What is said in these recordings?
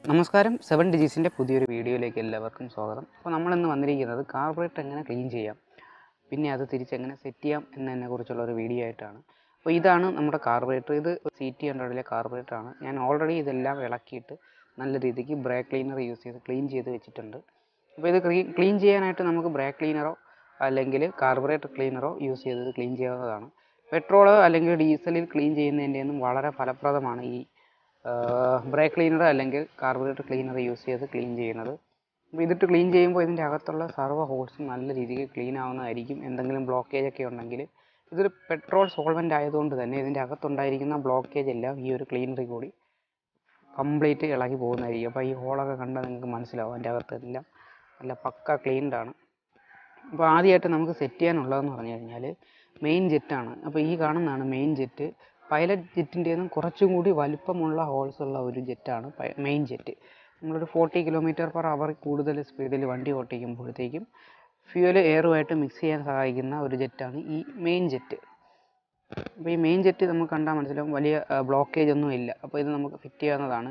നമസ്കാരം സെവൻ ഡിജീസിൻ്റെ പുതിയൊരു വീഡിയോയിലേക്ക് എല്ലാവർക്കും സ്വാഗതം അപ്പോൾ നമ്മളിന്ന് വന്നിരിക്കുന്നത് കാർബറേറ്റർ എങ്ങനെ ക്ലീൻ ചെയ്യാം പിന്നെ അത് തിരിച്ചെങ്ങനെ സെറ്റ് ചെയ്യാം എന്നതിനെ കുറിച്ചുള്ള ഒരു വീഡിയോ ആയിട്ടാണ് അപ്പോൾ ഇതാണ് നമ്മുടെ കാർബറേറ്റർ ഇത് സി ടി ഹൺഡ്രഡിലെ കാർബറേറ്റർ ആണ് ഞാൻ ഓൾറെഡി ഇതെല്ലാം ഇളക്കിയിട്ട് നല്ല രീതിക്ക് ബ്രേക്ക് ക്ലീനർ യൂസ് ചെയ്ത് ക്ലീൻ ചെയ്ത് വെച്ചിട്ടുണ്ട് അപ്പോൾ ഇത് ക്ലീൻ ക്ലീൻ ചെയ്യാനായിട്ട് നമുക്ക് ബ്രേക്ക് ക്ലീനറോ അല്ലെങ്കിൽ കാർബറേറ്റർ ക്ലീനറോ യൂസ് ചെയ്ത് ക്ലീൻ ചെയ്യാവുന്നതാണ് പെട്രോൾ അല്ലെങ്കിൽ ഡീസലിൽ ക്ലീൻ ചെയ്യുന്നതിൻ്റെ ഒന്നും വളരെ ഫലപ്രദമാണ് ഈ ബ്രേക്ക് ക്ലീനർ അല്ലെങ്കിൽ കാർബറേറ്റർ ക്ലീനർ യൂസ് ചെയ്ത് ക്ലീൻ ചെയ്യുന്നത് അപ്പോൾ ഇതിട്ട് ക്ലീൻ ചെയ്യുമ്പോൾ ഇതിൻ്റെ അകത്തുള്ള സർവ്വ ഹോൾസും നല്ല രീതിക്ക് ക്ലീൻ ആവുന്നതായിരിക്കും എന്തെങ്കിലും ബ്ലോക്കേജ് ഒക്കെ ഉണ്ടെങ്കിൽ ഇതൊരു പെട്രോൾ സോൾവെൻ്റ് ആയതുകൊണ്ട് തന്നെ ഇതിൻ്റെ അകത്തുണ്ടായിരിക്കുന്ന ബ്ലോക്കേജ് എല്ലാം ഈ ഒരു ക്ലീനറിൽ കൂടി കംപ്ലീറ്റ് ഇളകി പോകുന്നതായിരിക്കും അപ്പോൾ ഈ ഹോളൊക്കെ കണ്ടാൽ നിങ്ങൾക്ക് മനസ്സിലാവും അതിൻ്റെ അകത്തെല്ലാം നല്ല പക്ക ക്ലീൻഡ് ആണ് അപ്പോൾ ആദ്യമായിട്ട് നമുക്ക് സെറ്റ് ചെയ്യാനുള്ളതെന്ന് പറഞ്ഞു കഴിഞ്ഞാൽ മെയിൻ ജെറ്റാണ് അപ്പോൾ ഈ കാണുന്നതാണ് മെയിൻ ജെറ്റ് പൈലറ്റ് ജെറ്റിൻ്റെന്നും കുറച്ചും കൂടി വലിപ്പമുള്ള ഹോൾസ് ഉള്ള ഒരു ജെറ്റാണ് മെയിൻ ജെറ്റ് നമ്മളൊരു ഫോർട്ടി കിലോമീറ്റർ പെർ അവർ കൂടുതൽ സ്പീഡിൽ വണ്ടി ഓട്ടിക്കുമ്പോഴത്തേക്കും ഫ്യൂവൽ എയറുമായിട്ട് മിക്സ് ചെയ്യാൻ സഹായിക്കുന്ന ഒരു ജെറ്റാണ് ഈ മെയിൻ ജെറ്റ് അപ്പോൾ ഈ മെയിൻ ജെറ്റ് നമുക്ക് കണ്ടാൽ മനസ്സിലാവും വലിയ ബ്ലോക്കേജ് ഒന്നും ഇല്ല അപ്പോൾ ഇത് നമുക്ക് ഫിറ്റ് ചെയ്യാവുന്നതാണ്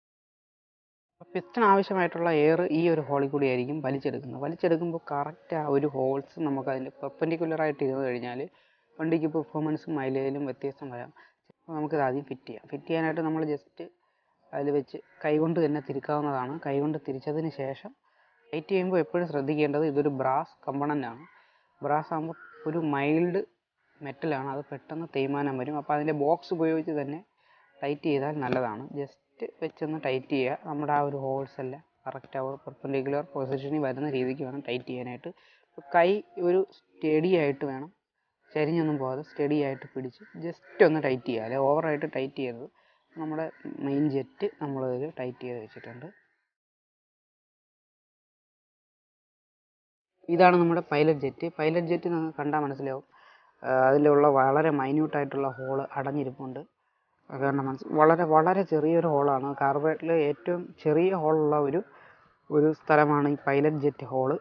പിസ്റ്റൺ ആവശ്യമായിട്ടുള്ള എയർ ഈ ഒരു ഹോളിൽ കൂടി ആയിരിക്കും വലിച്ചെടുക്കുന്നത് വലിച്ചെടുക്കുമ്പോൾ കറക്റ്റ് ആ ഒരു ഹോൾസ് നമുക്ക് അതിൻ്റെ പെർപ്പൻഡിക്കുലറായിട്ട് ഇരുന്ന് കഴിഞ്ഞാൽ വണ്ടിക്ക് പെർഫോമൻസും മൈലേജിലും വ്യത്യാസം വരാം അപ്പോൾ നമുക്കിത് ആദ്യം ഫിറ്റ് ചെയ്യാം ഫിറ്റ് ചെയ്യാനായിട്ട് നമ്മൾ ജസ്റ്റ് അതിൽ വെച്ച് കൈകൊണ്ട് തന്നെ തിരിക്കാവുന്നതാണ് കൈകൊണ്ട് തിരിച്ചതിന് ശേഷം ടൈറ്റ് ചെയ്യുമ്പോൾ എപ്പോഴും ശ്രദ്ധിക്കേണ്ടത് ഇതൊരു ബ്രാസ് കമ്പണൻ്റ് ആണ് ബ്രാസ് ആകുമ്പോൾ ഒരു മൈൽഡ് മെറ്റലാണ് അത് പെട്ടെന്ന് തേയ്മാനം വരും അപ്പോൾ അതിൻ്റെ ബോക്സ് ഉപയോഗിച്ച് തന്നെ ടൈറ്റ് ചെയ്താൽ നല്ലതാണ് ജസ്റ്റ് വെച്ചൊന്ന് ടൈറ്റ് ചെയ്യുക നമ്മുടെ ആ ഒരു ഹോൾസ് എല്ലാം കറക്റ്റ് ആ ഒരു പെർപ്പൻഡിക്കുലർ പൊസിഷനിൽ വരുന്ന രീതിക്ക് വേണം ടൈറ്റ് ചെയ്യാനായിട്ട് അപ്പോൾ കൈ ഒരു സ്റ്റഡി ആയിട്ട് വേണം ചരിഞ്ഞൊന്നും പോകാതെ സ്റ്റഡി ആയിട്ട് പിടിച്ച് ജസ്റ്റ് ഒന്ന് ടൈറ്റ് ചെയ്യുക അല്ലെ ഓവറായിട്ട് ടൈറ്റ് ചെയ്യരുത് നമ്മുടെ മെയിൻ ജെറ്റ് നമ്മളിതിൽ ടൈറ്റ് ചെയ്ത് വെച്ചിട്ടുണ്ട് ഇതാണ് നമ്മുടെ പൈലറ്റ് ജെറ്റ് പൈലറ്റ് ജെറ്റ് നിങ്ങൾക്ക് കണ്ടാൽ മനസ്സിലാവും അതിലുള്ള വളരെ മൈന്യൂട്ടായിട്ടുള്ള ഹോള് അടഞ്ഞിരിപ്പുണ്ട് കാരണം മനസ്സ് വളരെ വളരെ ചെറിയൊരു ഹോളാണ് കാർബറേറ്ററിൽ ഏറ്റവും ചെറിയ ഹോളുള്ള ഒരു ഒരു സ്ഥലമാണ് ഈ പൈലറ്റ് ജെറ്റ് ഹോള്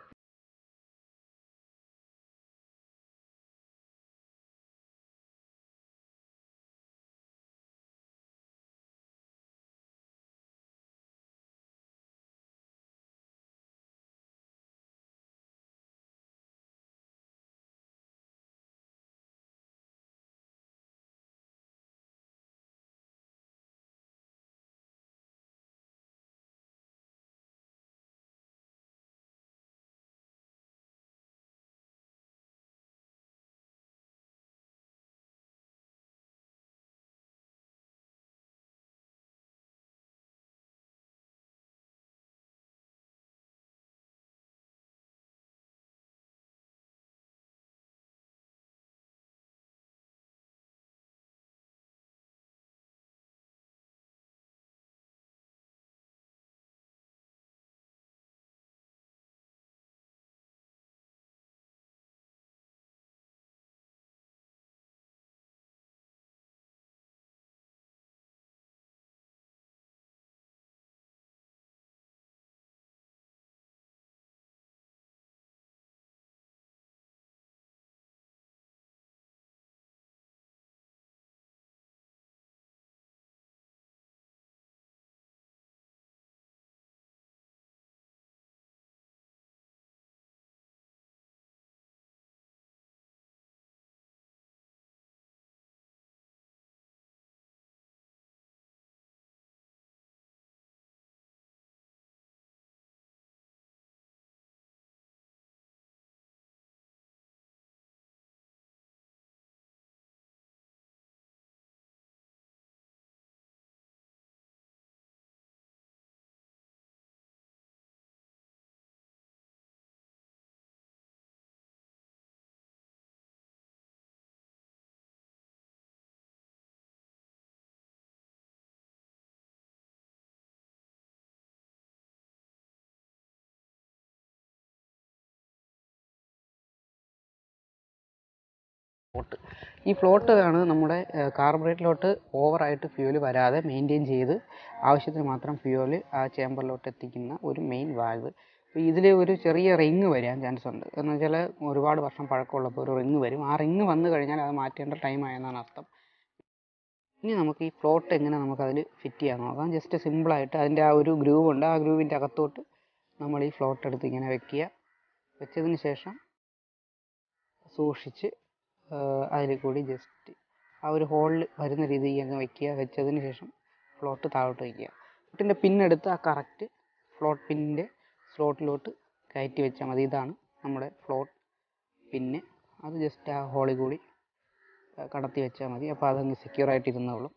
ഫ്ലോട്ട് ഈ ഫ്ലോട്ട് ആണ് നമ്മുടെ കാർബറേറ്ററിലോട്ട് ഓവറായിട്ട് ഫ്യൂവൽ വരാതെ മെയിൻറ്റെയിൻ ചെയ്ത് ആവശ്യത്തിന് മാത്രം ഫ്യൂവൽ ആ ചേമ്പറിലോട്ട് എത്തിക്കുന്ന ഒരു മെയിൻ വാൽവ് അപ്പോൾ ഇതിൽ ഒരു ചെറിയ റിങ് വരാൻ ചാൻസ് ഉണ്ട് എന്ന് വെച്ചാൽ ഒരുപാട് വർഷം പഴക്കമുള്ളപ്പോൾ ഒരു റിങ് വരും ആ റിങ് വന്നു കഴിഞ്ഞാൽ അത് മാറ്റേണ്ട ടൈം ആയെന്നാണ് അർത്ഥം ഇനി നമുക്ക് ഈ ഫ്ലോട്ട് എങ്ങനെ നമുക്കതിൽ ഫിറ്റ് ചെയ്യാൻ നോക്കാം ജസ്റ്റ് സിമ്പിളായിട്ട് അതിൻ്റെ ആ ഒരു ഗ്രൂവ് ഉണ്ട് ആ ഗ്രൂവിൻ്റെ അകത്തോട്ട് നമ്മൾ ഈ ഫ്ലോട്ട് എടുത്ത് ഇങ്ങനെ വെക്കുക വെച്ചതിന് ശേഷം സൂക്ഷിച്ച് അതിൽ കൂടി ജസ്റ്റ് ആ ഒരു ഹോളിൽ വരുന്ന രീതിയിൽ അങ്ങ് വെക്കുക വെച്ചതിന് ശേഷം ഫ്ലോട്ട് താഴോട്ട് വയ്ക്കുക ഫ്ലോട്ടിൻ്റെ പിന്നെടുത്ത് ആ കറക്റ്റ് ഫ്ലോട്ട് പിന്നിൻ്റെ സ്ലോട്ടിലോട്ട് കയറ്റി വെച്ചാൽ മതി ഇതാണ് നമ്മുടെ ഫ്ലോട്ട് പിന്നെ അത് ജസ്റ്റ് ആ ഹോളിൽ കൂടി കടത്തി വെച്ചാൽ മതി അപ്പോൾ അതങ്ങ് സെക്യൂർ ആയിട്ട് ഇരുന്നോളും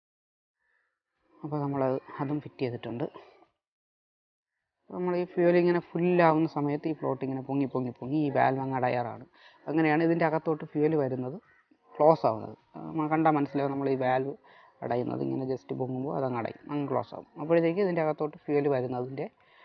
അപ്പോൾ നമ്മളത് അതും ഫിറ്റ് ചെയ്തിട്ടുണ്ട് നമ്മൾ ഈ ഫ്യൂൽ ഇങ്ങനെ ഫുള്ളാവുന്ന സമയത്ത് ഈ ഫ്ലോട്ട് ഇങ്ങനെ പൊങ്ങി പൊങ്ങി പൊങ്ങി ഈ വാൽവ് അങ്ങ് അടയാറാണ് അങ്ങനെയാണ് ഇതിൻ്റെ അകത്തോട്ട് ഫ്യൂൽ വരുന്നത് ക്ലോസ് ആവുന്നത് നമ്മൾ കണ്ടാൽ മനസ്സിലാവും നമ്മൾ ഈ വാൽവ് അടയുന്നത് ഇങ്ങനെ ജസ്റ്റ് പൊങ്ങുമ്പോൾ അതങ്ങ് അടയും അങ്ങ് ക്ലോസ് ആവും അപ്പോഴത്തേക്ക് ഇതിൻ്റെ അകത്തോട്ട് ഫ്യൂൽ വരുന്നതിൻ്റെ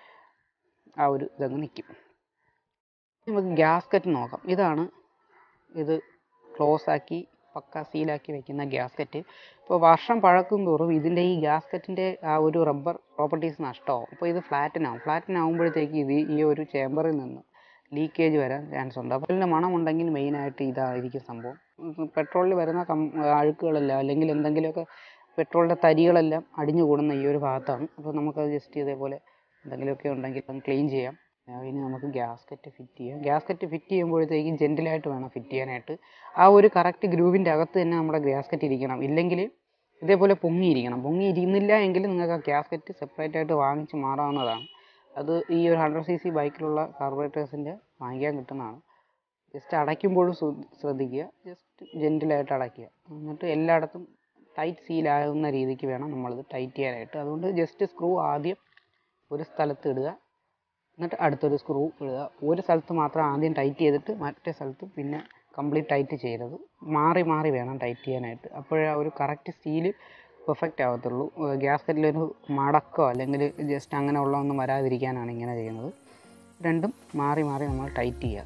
ആ ഒരു ഇതങ്ങ് നിൽക്കും നമുക്ക് ഗ്യാസ്കറ്റ് നോക്കാം ഇതാണ് ഇത് ക്ലോസ് ആക്കി പക്ക സീലാക്കി വെക്കുന്ന ഗ്യാസ്കറ്റ് ഇപ്പോൾ വർഷം പഴക്കും തോറും ഇതിൻ്റെ ഈ ഗ്യാസ്കറ്റിൻ്റെ ആ ഒരു റബ്ബർ പ്രോപ്പർട്ടീസ് നഷ്ടമാവും അപ്പോൾ ഇത് ഫ്ലാറ്റനാവും ഫ്ലാറ്റനാവുമ്പോഴത്തേക്ക് ഇത് ഈ ഒരു ചേമ്പറിൽ നിന്ന് ലീക്കേജ് വരാൻ ചാൻസ് ഉണ്ട് അപ്പോൾ ഇതിൻ്റെ മണമുണ്ടെങ്കിൽ മെയിനായിട്ട് ഇതായിരിക്കും സംഭവം പെട്രോളിൽ വരുന്ന കം അഴുക്കുകളെല്ലാം അല്ലെങ്കിൽ എന്തെങ്കിലുമൊക്കെ പെട്രോളിൻ്റെ തരികളെല്ലാം അടിഞ്ഞു കൂടുന്ന ഈ ഒരു ഭാഗത്താണ് അപ്പോൾ നമുക്കത് ജസ്റ്റ് ഇതേപോലെ എന്തെങ്കിലുമൊക്കെ ഉണ്ടെങ്കിൽ അത് ക്ലീൻ ചെയ്യാം ഇനി നമുക്ക് ഗ്യാസ്കറ്റ് ഫിറ്റ് ചെയ്യാം ഗ്യാസ്കറ്റ് ഫിറ്റ് ചെയ്യുമ്പോഴത്തേക്കും ജെൻറ്റിലായിട്ട് വേണം ഫിറ്റ് ചെയ്യാനായിട്ട് ആ ഒരു കറക്റ്റ് ഗ്രൂവിൻ്റെ അകത്ത് തന്നെ നമ്മുടെ ഗ്യാസ്കറ്റ് ഇരിക്കണം ഇല്ലെങ്കിൽ ഇതേപോലെ പൊങ്ങിയിരിക്കണം പൊങ്ങി ഇരുന്നില്ല എങ്കിൽ നിങ്ങൾക്ക് ആ ഗ്യാസ്കറ്റ് സെപ്പറേറ്റ് ആയിട്ട് വാങ്ങിച്ച് മാറാവുന്നതാണ് അത് ഈ ഒരു ഹൺഡ്രഡ് സി സി ബൈക്കിലുള്ള കാർബറേറ്റേഴ്സിൻ്റെ വാങ്ങിക്കാൻ കിട്ടുന്നതാണ് ജസ്റ്റ് അടയ്ക്കുമ്പോഴും ശ്രദ്ധിക്കുക ജസ്റ്റ് ജെൻറ്റിലായിട്ട് അടയ്ക്കുക എന്നിട്ട് എല്ലായിടത്തും ടൈറ്റ് സീലാകുന്ന രീതിക്ക് വേണം നമ്മളിത് ടൈറ്റ് ചെയ്യാനായിട്ട് അതുകൊണ്ട് ജസ്റ്റ് സ്ക്രൂ ആദ്യം ഒരു സ്ഥലത്ത് ഇടുക എന്നിട്ട് അടുത്തൊരു സ്ക്രൂ ഇടുക ഒരു സ്ഥലത്ത് മാത്രം ആദ്യം ടൈറ്റ് ചെയ്തിട്ട് മറ്റേ സ്ഥലത്ത് പിന്നെ കംപ്ലീറ്റ് ടൈറ്റ് ചെയ്യരുത് മാറി മാറി വേണം ടൈറ്റ് ചെയ്യാനായിട്ട് അപ്പോഴേ ആ ഒരു കറക്റ്റ് സ്റ്റീല് പെർഫെക്റ്റ് ആവത്തുള്ളൂ ഗ്യാസ്കറ്റിലൊരു മടക്കോ അല്ലെങ്കിൽ ജസ്റ്റ് അങ്ങനെ ഉള്ള ഒന്നും വരാതിരിക്കാനാണ് ഇങ്ങനെ ചെയ്യുന്നത് രണ്ടും മാറി മാറി നമ്മൾ ടൈറ്റ് ചെയ്യുക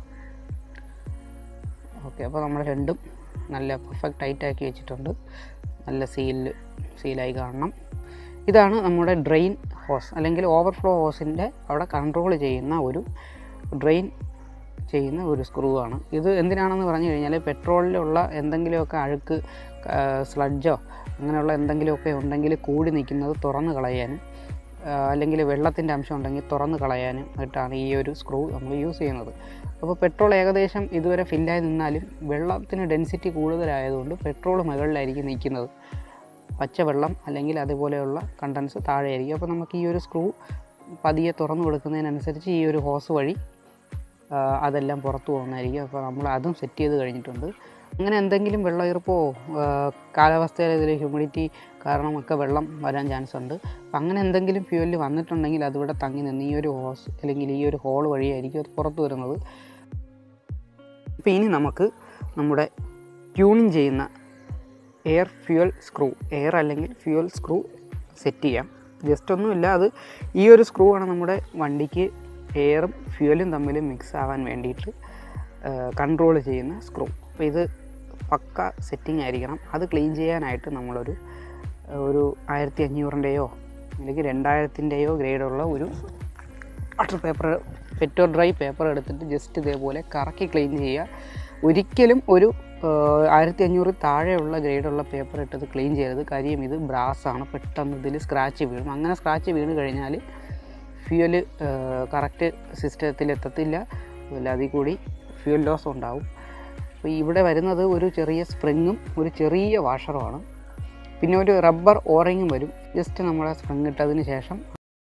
ഓക്കെ അപ്പോൾ നമ്മൾ രണ്ടും നല്ല പെർഫെക്റ്റ് ടൈറ്റ് ആക്കി വെച്ചിട്ടുണ്ട് നല്ല സീലിൽ സീലായി കാണണം ഇതാണ് നമ്മുടെ ഡ്രെയിൻ ഹോസ് അല്ലെങ്കിൽ ഓവർഫ്ലോ ഹോസിൻ്റെ അവിടെ കൺട്രോൾ ചെയ്യുന്ന ഒരു ഡ്രെയിൻ ചെയ്യുന്ന ഒരു സ്ക്രൂ ആണ് ഇത് എന്തിനാണെന്ന് പറഞ്ഞു കഴിഞ്ഞാൽ പെട്രോളിലുള്ള എന്തെങ്കിലുമൊക്കെ അഴുക്ക് സ്ലഡ്ജോ അങ്ങനെയുള്ള എന്തെങ്കിലുമൊക്കെ ഉണ്ടെങ്കിൽ കൂടി നിൽക്കുന്നത് തുറന്ന് കളയാനും അല്ലെങ്കിൽ വെള്ളത്തിൻ്റെ അംശം ഉണ്ടെങ്കിൽ തുറന്ന് കളയാനും ആയിട്ടാണ് ഈ ഒരു സ്ക്രൂ നമ്മൾ യൂസ് ചെയ്യുന്നത് അപ്പോൾ പെട്രോൾ ഏകദേശം ഇതുവരെ ഫില്ലായി നിന്നാലും വെള്ളത്തിന് ഡെൻസിറ്റി കൂടുതലായതുകൊണ്ട് പെട്രോൾ മുകളിലായിരിക്കും നിൽക്കുന്നത് പച്ചവെള്ളം അല്ലെങ്കിൽ അതുപോലെയുള്ള കണ്ടൻസ് താഴെയായിരിക്കും അപ്പോൾ നമുക്ക് ഈ ഒരു സ്ക്രൂ പതിയെ തുറന്നു കൊടുക്കുന്നതിനനുസരിച്ച് ഈ ഒരു ഹോസ് വഴി അതെല്ലാം പുറത്തു പോകുന്നതായിരിക്കും അപ്പോൾ നമ്മൾ അതും സെറ്റ് ചെയ്ത് കഴിഞ്ഞിട്ടുണ്ട് അങ്ങനെ എന്തെങ്കിലും വെള്ളയിരുപ്പോ കാലാവസ്ഥയിലെ ഇതിൽ ഹ്യൂമിഡിറ്റി കാരണമൊക്കെ വെള്ളം വരാൻ ചാൻസ് ഉണ്ട് അപ്പം അങ്ങനെ എന്തെങ്കിലും ഫ്യൂവലിൽ വന്നിട്ടുണ്ടെങ്കിൽ അതിവിടെ തങ്ങി നിന്ന് ഈ ഒരു ഹോസ് അല്ലെങ്കിൽ ഈ ഒരു ഹോൾ വഴിയായിരിക്കും അത് പുറത്ത് വരുന്നത് അപ്പോൾ ഇനി നമുക്ക് നമ്മുടെ ട്യൂണിങ് ചെയ്യുന്ന എയർ ഫ്യൂവൽ സ്ക്രൂ എയർ അല്ലെങ്കിൽ ഫ്യൂവൽ സ്ക്രൂ സെറ്റ് ചെയ്യാം ജസ്റ്റ് ഒന്നുമില്ല അത് ഈ ഒരു സ്ക്രൂ ആണ് നമ്മുടെ വണ്ടിക്ക് എയറും ഫ്യൂവലും തമ്മിൽ മിക്സ് ആവാൻ വേണ്ടിയിട്ട് കൺട്രോൾ ചെയ്യുന്ന സ്ക്രൂ അപ്പോൾ ഇത് പക്ക സെറ്റിംഗ് ആയിരിക്കണം അത് ക്ലീൻ ചെയ്യാനായിട്ട് നമ്മളൊരു ഒരു ആയിരത്തി അഞ്ഞൂറിൻ്റെയോ അല്ലെങ്കിൽ രണ്ടായിരത്തിൻ്റെയോ ഗ്രേഡുള്ള ഒരു വാട്ടർ പേപ്പർ പെറ്റോ ഡ്രൈ പേപ്പർ എടുത്തിട്ട് ജസ്റ്റ് ഇതേപോലെ കറക്കി ക്ലീൻ ചെയ്യുക ഒരിക്കലും ഒരു ആയിരത്തി അഞ്ഞൂറ് താഴെയുള്ള ഗ്രേഡുള്ള പേപ്പർ ഇട്ടത് ക്ലീൻ ചെയ്യരുത് കാര്യം ഇത് ബ്രാസാണ് പെട്ടെന്ന് ഇതിൽ സ്ക്രാച്ച് വീഴും അങ്ങനെ സ്ക്രാച്ച് വീണ് കഴിഞ്ഞാൽ ഫ്യൂവൽ കറക്റ്റ് സിസ്റ്റത്തിൽ എത്തത്തില്ല അതുപോലെ അതിൽ കൂടി ഫ്യൂവൽ ലോസ് ഉണ്ടാവും അപ്പോൾ ഇവിടെ വരുന്നത് ഒരു ചെറിയ സ്പ്രിങ്ങും ഒരു ചെറിയ വാഷറുമാണ് പിന്നെ ഒരു റബ്ബർ ഓറിങ്ങും വരും ജസ്റ്റ് നമ്മൾ സ്പ്രിങ് ഇട്ടതിന് ശേഷം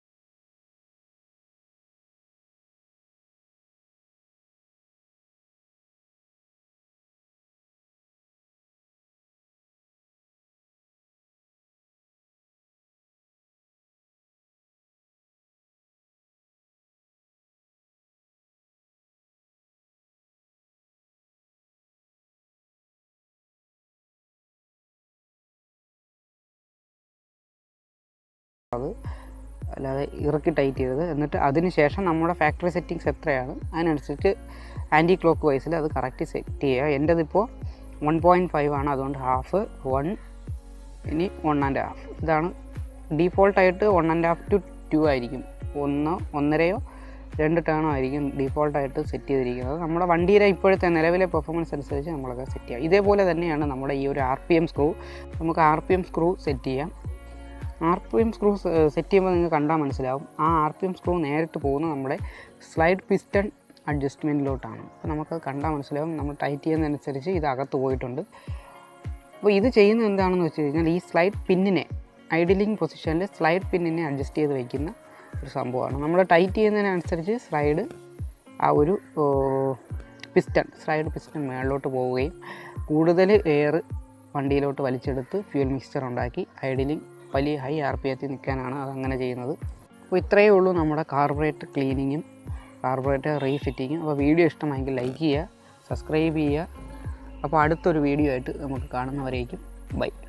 അത് അല്ലാതെ ഇറക്കി ടൈറ്റ് ചെയ്തത് എന്നിട്ട് അതിന് ശേഷം നമ്മുടെ ഫാക്ടറി സെറ്റിങ്സ് എത്രയാണ് അതിനനുസരിച്ച് ആൻറ്റി ക്ലോക്ക് വൈസിൽ അത് കറക്റ്റ് സെറ്റ് ചെയ്യുക എൻ്റെതിപ്പോൾ വൺ പോയിൻറ്റ് ഫൈവ് ആണ് അതുകൊണ്ട് ഹാഫ് വൺ ഇനി വൺ ആൻഡ് ഹാഫ് ഇതാണ് ഡീഫോൾട്ടായിട്ട് one and half two two ആയിരിക്കും ഒന്ന് ഒന്നരയോ രണ്ട് ടേണോ ആയിരിക്കും ഡീഫോൾട്ടായിട്ട് സെറ്റ് ചെയ്തിരിക്കുന്നത് നമ്മുടെ വണ്ടിയുടെ ഇപ്പോഴത്തെ നിലവിലെ പെർഫോമൻസ് അനുസരിച്ച് നമ്മളൊക്കെ സെറ്റ് ചെയ്യാം ഇതേപോലെ തന്നെയാണ് നമ്മുടെ ഈ ഒരു ആർ പി എം സ്ക്രൂ നമുക്ക് R P M screw set ചെയ്യാം R P M screw set ചെയ്യുമ്പോൾ നിങ്ങൾക്ക് കണ്ടാൽ മനസ്സിലാവും ആ ആർ പി എം സ്ക്രൂ നേരിട്ട് പോകുന്നത് നമ്മുടെ സ്ലൈഡ് പിസ്റ്റൺ അഡ്ജസ്റ്റ്മെൻറ്റിലോട്ടാണ് അപ്പോൾ നമുക്കത് കണ്ടാൽ മനസ്സിലാവും നമ്മൾ ടൈറ്റ് ചെയ്യുന്നതനുസരിച്ച് ഇത് അകത്ത് പോയിട്ടുണ്ട് അപ്പോൾ ഇത് ചെയ്യുന്നത് എന്താണെന്ന് വെച്ച് കഴിഞ്ഞാൽ ഈ സ്ലൈഡ് പിന്നിനെ ഐഡിലിംഗ് പൊസിഷനിൽ സ്ലൈഡ് പിന്നിനെ അഡ്ജസ്റ്റ് ചെയ്ത് വയ്ക്കുന്ന ഒരു സംഭവമാണ് നമ്മൾ ടൈറ്റ് ചെയ്യുന്നതിനനുസരിച്ച് സ്ലൈഡ് ആ ഒരു പിസ്റ്റൺ സ്ലൈഡ് പിസ്റ്റൺ മേളിലോട്ട് പോവുകയും കൂടുതൽ എയർ വണ്ടിയിലോട്ട് വലിച്ചെടുത്ത് ഫ്യൂൽ മിക്സ്ചർ ഉണ്ടാക്കി ഐഡിലിംഗ് വലിയ ഹൈ ആർ പി എത്തിൽ നിൽക്കാനാണ് അതങ്ങനെ ചെയ്യുന്നത് അപ്പോൾ ഇത്രയേ ഉള്ളൂ നമ്മുടെ കാർബറേറ്റർ ക്ലീനിങ്ങും കാർബറേറ്റർ റീഫിറ്റിങ്ങും അപ്പോൾ വീഡിയോ ഇഷ്ടമായെങ്കിൽ ലൈക്ക് ചെയ്യുക സബ്സ്ക്രൈബ് ചെയ്യുക അപ്പോൾ അടുത്തൊരു വീഡിയോ ആയിട്ട് നമുക്ക് കാണുന്നവരേക്കും ബൈ